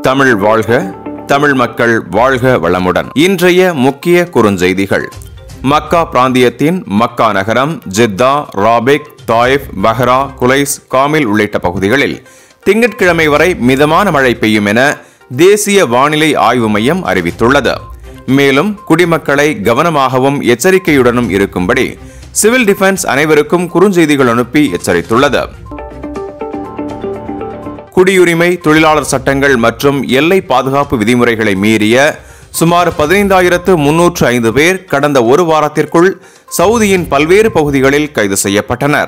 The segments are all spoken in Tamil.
தமிழ் வாழ்க தமிழ் மக்கள் வாழ்க வளமுடன் இன்றைய முக்கிய குறுஞ்செய்திகள் மக்கா பிராந்தியத்தின் மக்கா நகரம் ஜித்தா ராபிக் தாயிஃப் பஹ்ரா குலைஸ் காமில் உள்ளிட்ட பகுதிகளில் திங்கட்கிழமை வரை மிதமான மழை பெய்யும் என தேசிய வானிலை ஆய்வு மையம் அறிவித்துள்ளது மேலும் குடிமக்களை கவனமாகவும் எச்சரிக்கையுடனும் இருக்கும்படி சிவில் டிஃபென்ஸ் அனைவருக்கும் குறுஞ்செய்திகள் அனுப்பி எச்சரித்துள்ளது குடியுரிமை தொழிலாளர் சட்டங்கள் மற்றும் எல்லை பாதுகாப்பு விதிமுறைகளை மீறிய சுமார் பதினைந்தாயிரத்து முன்னூற்று ஐந்து பேர் கடந்த ஒரு வாரத்திற்குள் சவுதியின் பல்வேறு பகுதிகளில் கைது செய்யப்பட்டனர்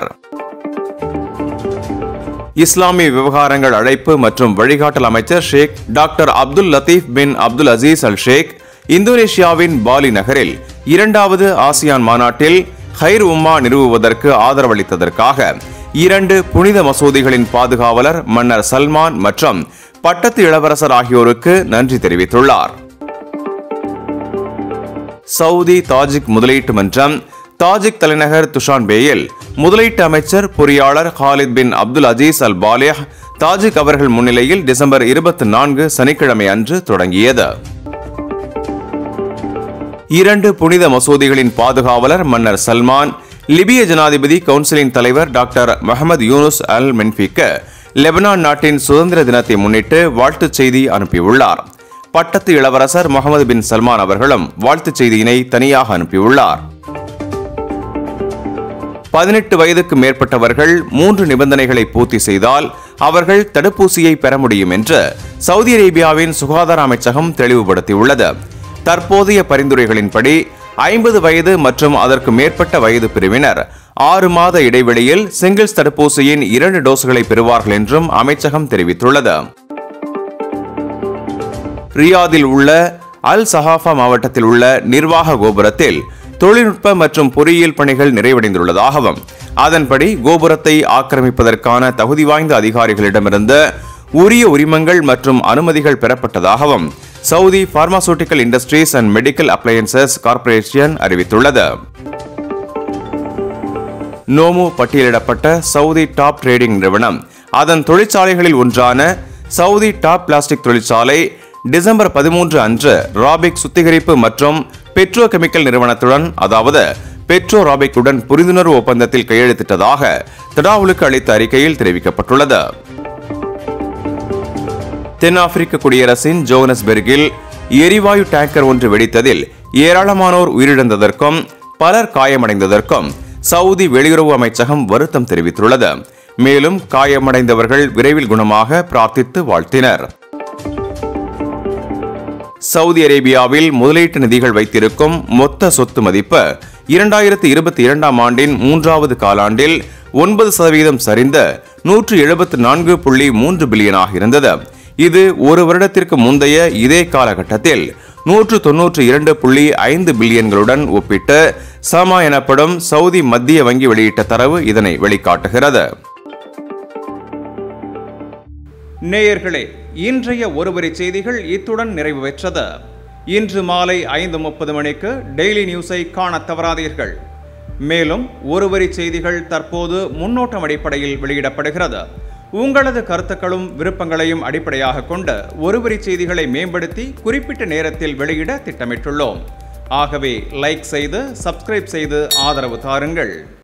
இஸ்லாமிய விவகாரங்கள் அழைப்பு மற்றும் வழிகாட்டல் அமைச்சர் Sheikh doctor Abdul Latif bin Abdul Aziz Al Sheikh இந்தோனேஷியாவின் பாலி நகரில் இரண்டாவது ஆசியான் மாநாட்டில் ஹைர் உம்மா நிறுவுவதற்கு ஆதரவளித்ததற்காக இரண்டு புனித மசூதிகளின் பாதுகாவலர் மன்னர் சல்மான் மற்றும் பட்டத்து இளவரசர் ஆகியோருக்கு நன்றி தெரிவித்துள்ளார் சவுதி தாஜிக் முதலீட்டு மன்றம் தாஜிக் தலைநகர் துஷான்பேயில் முதலீட்டு அமைச்சர் பொறியாளர் Khalid bin Abdul Aziz Al Falih Tajik அவர்கள் முன்னிலையில் டிசம்பர் இருபத்தி நான்கு சனிக்கிழமை அன்று தொடங்கியது இரண்டு புனித மசூதிகளின் பாதுகாவலர் மன்னர் சல்மான் லிபிய ஜனாதிபதி கவுன்சிலின் தலைவர் டாக்டர் முகமது யூனுஸ் அல் மென்ஃபிக்கு லெபனான் நாட்டின் சுதந்திர தினத்தை முன்னிட்டு வாழ்த்துச் செய்தி அனுப்பியுள்ளார் பட்டத்து இளவரசர் முகமது பின் சல்மான் அவர்களும் வாழ்த்துச் செய்தியினை தனியாக அனுப்பியுள்ளார் பதினெட்டு வயதுக்கு மேற்பட்டவர்கள் மூன்று நிபந்தனைகளை பூர்த்தி செய்தால் அவர்கள் தடுப்பூசியை பெற முடியும் என்று சவுதி அரேபியாவின் சுகாதார அமைச்சகம் தெளிவுபடுத்தியுள்ளது தற்போதைய பரிந்துரைகளின்படி ஐம்பது வயது மற்றும் அதற்கு மேற்பட்ட வயது பிரிவினர் ஆறு மாத இடைவெளியில் சிங்கிள்ஸ் தடுப்பூசியின் இரண்டு டோஸ்களை பெறுவார்கள் என்றும் அமைச்சகம் தெரிவித்துள்ளது ரியாதில் உள்ள அல் சஹாஃபா மாவட்டத்தில் உள்ள நிர்வாக கோபுரத்தில் தொழில்நுட்ப மற்றும் பொறியியல் பணிகள் நிறைவடைந்துள்ளதாகவும் அதன்படி கோபுரத்தை ஆக்கிரமிப்பதற்கான தகுதி வாய்ந்த அதிகாரிகளிடமிருந்து உரிய உரிமங்கள் மற்றும் அனுமதிகள் பெறப்பட்டதாகவும் Saudi pharmaceutical industries and medical appliances corporation அறிவித்துள்ளது நோமு பட்டியலிடப்பட்ட சவுதி டாப் ட்ரேடிங் நிறுவனம் அதன் தொழிற்சாலைகளில் ஒன்றான சவுதி டாப் பிளாஸ்டிக் தொழிற்சாலை டிசம்பர் பதிமூன்று அன்று ராபிக் சுத்திகரிப்பு மற்றும் பெட்ரோ கெமிக்கல் நிறுவனத்துடன் அதாவது பெட்ரோ ராபிக்குடன் புரிந்துணர்வு ஒப்பந்தத்தில் கையெழுத்திட்டதாக தடாவுலுக்கு அளித்த அறிக்கையில் தெரிவிக்கப்பட்டுள்ளது தென்னாப்பிரிக்க குடியரசின் ஜோகனஸ்பெர்கில் எரிவாயு டேங்கர் ஒன்று வெடித்ததில் ஏராளமானோர் உயிரிழந்ததற்கும் பலர் காயமடைந்ததற்கும் சவுதி வெளியுறவு அமைச்சகம் வருத்தம் தெரிவித்துள்ளது மேலும் காயமடைந்தவர்கள் விரைவில் குணமாக பிரார்த்தித்து வாழ்த்தினர் சவுதி அரேபியாவில் முதலீட்டு நிதிகள் வைத்திருக்கும் மொத்த சொத்து மதிப்பு இரண்டாயிரத்தி இருபத்தி இரண்டாம் ஆண்டின் மூன்றாவது காலாண்டில் ஒன்பது சதவீதம் சரிந்த நூற்று எழுபத்து நான்கு புள்ளி மூன்று பில்லியனாக இருந்தது இது ஒரு வருடத்திற்கு முந்தைய இதே காலகட்டத்தில் நூற்று தொன்னூற்று இரண்டு புள்ளி ஐந்து பில்லியன்களுடன் ஒப்பிட்டு சமா எனப்படும் சவுதி மத்திய வங்கி வெளியிட்ட தரவு இதனை வெளிக்காட்டுகிறது நேயர்களே இன்றைய ஒருவரி செய்திகள் இத்துடன் நிறைவு பெற்றது இன்று மாலை ஐந்து முப்பது மணிக்கு டெய்லி நியூஸை காண தவறாதீர்கள் மேலும் ஒருவரி செய்திகள் தற்போது முன்னோட்டம் அடிப்படையில் வெளியிடப்படுகிறது உங்களது கருத்துக்களும் விருப்பங்களையும் அடிப்படையாக கொண்டு ஒருவரி செய்திகளை மேம்படுத்தி குறிப்பிட்ட நேரத்தில் வெளியிட திட்டமிட்டுள்ளோம் ஆகவே லைக் செய்து சப்ஸ்கிரைப் செய்து ஆதரவு தாருங்கள்